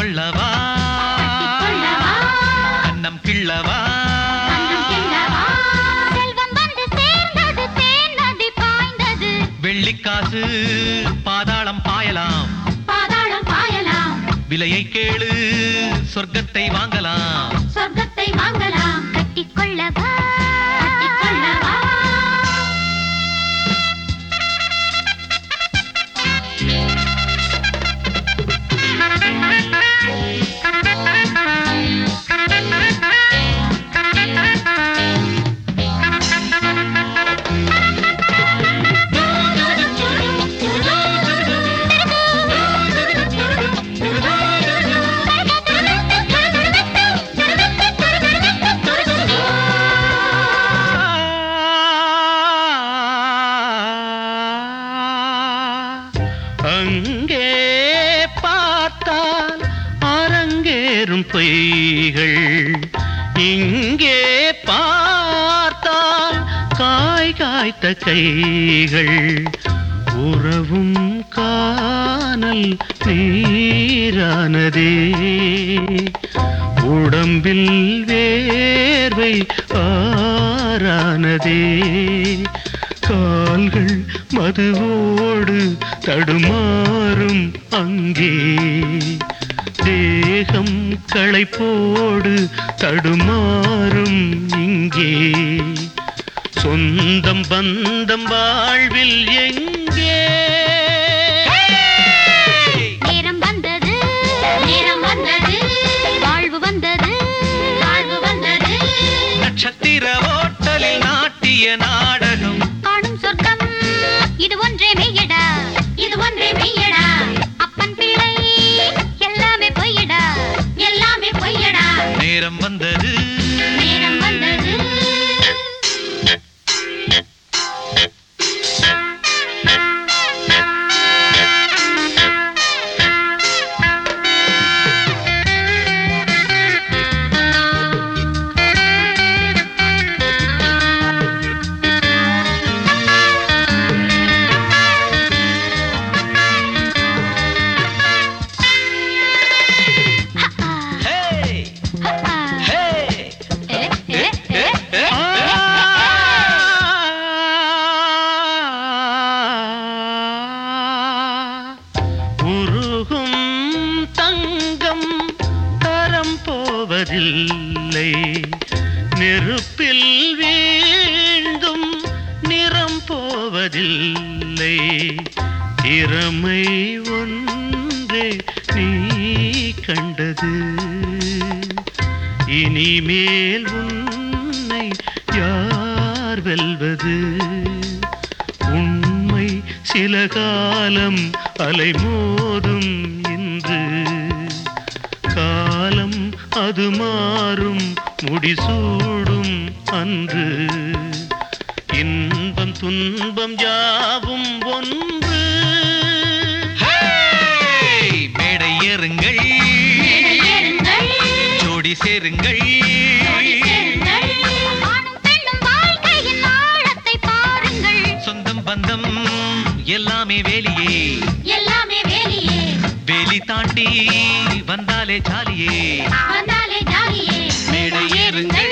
கொள்ளவா கொள்ளவா கண்ணம் கிள்ளவா கண்ணம் கிள்ளவா செல்வம் வந்து சேர்ந்தது தேன் நதி பாய்ந்தது வெள்ளிக்காசு பாதாளம் பாயலாம் பாதாளம் பாயலாம் விலையை கேளு சொர்க்கத்தை வாங்கலாம் சொர்க்கத்தை வாங்கலாம் கட்டிக்கொள்ளவா கட்டிக்கொள்ளவா அங்கே பார்த்தால் அரங்கேறும் பொய்கள் இங்கே பார்த்தால் காய் காய்த்த கைகள் உறவும் காணல் நீரானதே உடம்பில் வேர்வை ஆறானதே கால்கள் மதுவோடு தடுமாறும் அங்கே தேகம் களைப்போடு தடுமாறும் இங்கே சொந்தம் பந்தம் வாழ்வில் எங்கே நேரம் வந்தது நேரம் வந்தது வாழ்வு வந்தது வாழ்வு வந்தது நட்சத்திர ஓட்டலில் நாட்டிய நாடகம் காணும் சொர்க்கம் இது ஒன்றே மெய்யடா இது ஒன்றே மெய்யடா அப்பன் பிள்ளை எல்லாமே பொய்யடா எல்லாமே பொய்யடா நேரம் வந்தது நேரம் வந்தது ஹே ஹே உருகும் தங்கம் தரம் போவதில்லை நெருப்பில் வீழ்ந்தும் நிறம் போவதில்லை திறமை ஒன்றே நீ கண்டது இனிமேல் உன்னை யார் வெல்வது உண்மை சில காலம் அலைமோதும் இன்று காலம் அது மாறும் முடிசூடும் அன்று இன்பம் துன்பம் யாவும் ஒன்று மேடை ஏறுங்கள் ஏறுங்கள் ஜோடி சேருங்கள் சேருங்கள் ஆணும் பெண்ணும் வாழ்க்கையின் ஆழத்தை பாருங்கள் சொந்தம் பந்தம் எல்லாமே வேலியே எல்லாமே வேலியே வேலி தாண்டி வந்தாலே ஜாலியே வந்தாலே ஜாலியே மேடை ஏறுங்கள்